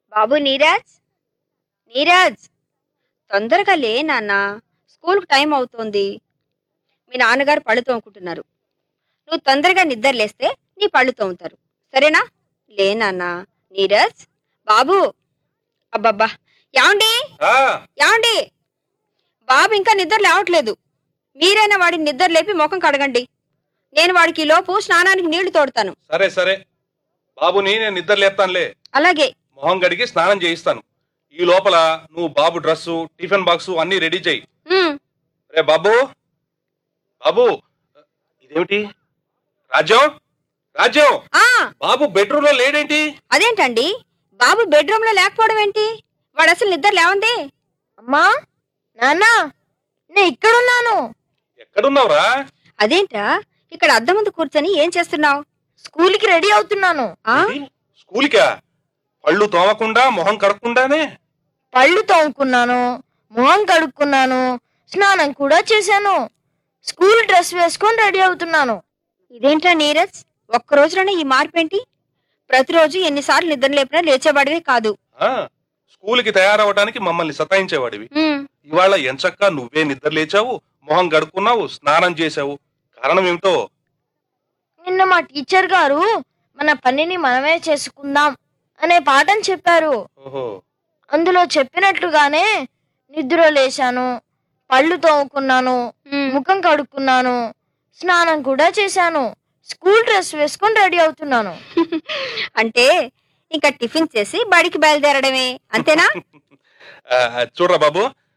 బాబు నీరజ్ నీరజ్ తొందరగా లే నాన్న స్కూల్కి టైం అవుతోంది మీ నాన్నగారు పళ్ళు తోముకుంటున్నారు నువ్వు తొందరగా నిద్ర లేస్తే నీ పళ్ళు తోముతారు సరేనా లే నాన్న నీరజ్ బాబు అబ్బబ్బా యాండి ఆ, యాండి బాబు ఇంకా నిద్ర లేవట్లేదు మీరైనా వాడిని నిద్ర లేపి ముఖం కడగండి నేను వాడికి ఈ లోపు స్నానానికి నీళ్లు తోడతాను సరే సరే బాబుని నేను నిద్ర లేపుతానులే అలాగే మొహం గడిగి స్నానం చేయిస్తాను ఈ లోపల నువ్వు బాబు డ్రెస్సు టిఫిన్ బాక్సు అన్ని రెడీ చేయి ఉమ్, రే బాబు బాబు ఇదేమిటి రాజ్యం రాజ్యం ఆ బాబు బెడ్రూమ్ లో లేడేంటి అదేంటండి బాబు బెడ్రూమ్ లో లేకపోవడం ఏంటి వాడు అసలు నిద్ర లేవందే అమ్మా నాన్న నేను ఇక్కడున్నాను ఎక్కడున్నావురా అదేంటా ఇక్కడ అద్దం ముందు కూర్చొని ఏం చేస్తున్నావు స్కూల్కి రెడీ అవుతున్నాను ఆ ఏంటి? స్కూల్కా పళ్ళు తోమకుండా మొహం కడగకుండానే పళ్ళు తోముకున్నాను మొహం కడుక్కున్నాను స్నానం కూడా చేశాను స్కూల్ డ్రెస్ వేసుకొని రెడీ అవుతున్నాను ఇదేంట్రా నీరజ్ ఒక్క రోజులోనే ఈ మార్పు ఏంటి ప్రతిరోజు ఎన్నిసార్లు నిద్ర లేపినా లేచేవాడివే కాదు ఆ స్కూల్కి తయారవడానికి మమ్మల్ని సతాయించేవాడివి ఉమ్, ఇవాళ ఎంచక్క నువ్వే నిద్ర లేచావు మొహం గడుక్కున్నావు స్నానం చేశావు కారణం ఏమిటో నిన్న మా టీచర్ గారు మన పనిని మనమే చేసుకుందాం అనే పాఠం చెప్పారు ఓహో అందులో చెప్పినట్లుగానే నిద్ర లేశాను పళ్ళు తోముకున్నాను ఉమ్. ముఖం కడుక్కున్నాను స్నానం కూడా చేశాను స్కూల్ డ్రెస్ వేసుకొని రెడీ అవుతున్నాను అంటే ఇంకా టిఫిన్ చేసి బడికి బయలుదేరడమే అంతేనా ఆ, చూడరా బాబు